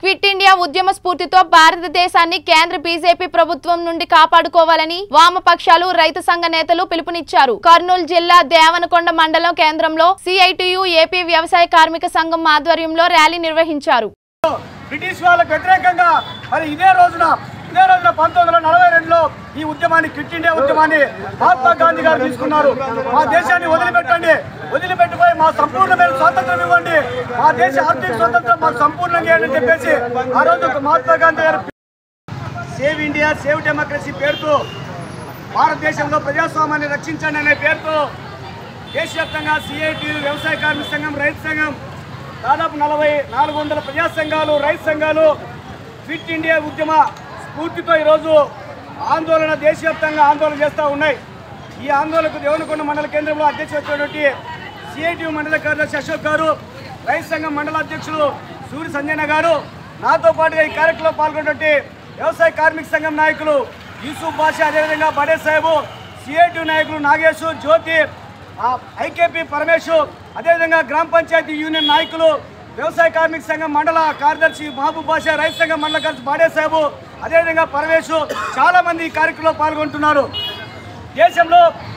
quit India ఉద్యమ స్ఫూర్తితో భారతదేశాన్ని కేంద్ర బీజేపీ ప్రభుత్వం నుండి కాపాడుకోవాలని వామపక్షాలు రైతు సంఘ నేతలు పిలుపునిచ్చారు కర్నూలు జిల్లా దేవనకొండ మండలం కేంద్రంలో సిఐటియు ఏపీ వ్యవసాయ కార్మిక సంఘం ఆధ్వర్యంలో ర్యాలీ నిర్వహించారు బ్రిటిష్ వాళ్ళకు వ్యతిరేకంగా మరి ఇదే రోజున ఇదే రోజున పంతొమ్మిది వందల నలభై రెండులో ఈ ఉద్యమాన్ని క్విట్ ఇండియా ఉద్యమాన్ని మహాత్మా గాంధీ గారు తీసుకున్నారు మా దేశాన్ని వదిలిపెట్టండి వదిలిపెట్టిపోయి మా సంపూర్ణమైన స్వాతంత్రం ఇవ్వండి మా దేశ ఆర్థిక స్వాతంత్రం మాకు సంపూర్ణంగా ఇవ్వండి అని చెప్పేసి ఆ రోజు మహాత్మా గాంధీ గారు సేవ్ ఇండియా సేవ్ డెమోక్రసీ పేరుతో భారతదేశంలో ప్రజాస్వామ్యాన్ని రక్షించండి అనే పేరుతో దేశవ్యాప్తంగా సిఐటి వ్యవసాయ కార్మిక సంఘం రైతు సంఘం దాదాపు నలభై నాలుగు వందల ప్రజా సంఘాలు రైతు సంఘాలు ఫిట్ ఇండియా ఉద్యమ స్ఫూర్తితో ఈరోజు ఆందోళన దేశవ్యాప్తంగా ఆందోళన చేస్తూ ఉన్నాయి ఈ ఆందోళనకు దేవనకొండ మండల కేంద్రంలో అధ్యక్షుడు వచ్చినటువంటి సిఐటి మండల కార్యదర్శి అశోక్ గారు రైతు సంఘం మండల అధ్యక్షులు సూర్య సంజయన గారు నాతో పాటుగా ఈ కార్యక్రమంలో పాల్గొన్నటువంటి వ్యవసాయ కార్మిక సంఘం నాయకులు యూసుఫ్ బాషా అదేవిధంగా బడే సాహెబు సిఐటి నాయకులు నాగేశు జ్యోతి ఆ ఐకేపీ పరమేశు అదేవిధంగా గ్రామ పంచాయతీ యూనియన్ నాయకులు వ్యవసాయ కార్మిక సంఘం మండల కార్యదర్శి మహబూబ్ బాషా రైతు సంఘం మండల కార్యదర్శి బాడే సాహెబు అదేవిధంగా పరమేశు చాలా మంది ఈ కార్యక్రమంలో పాల్గొంటున్నారు దేశంలో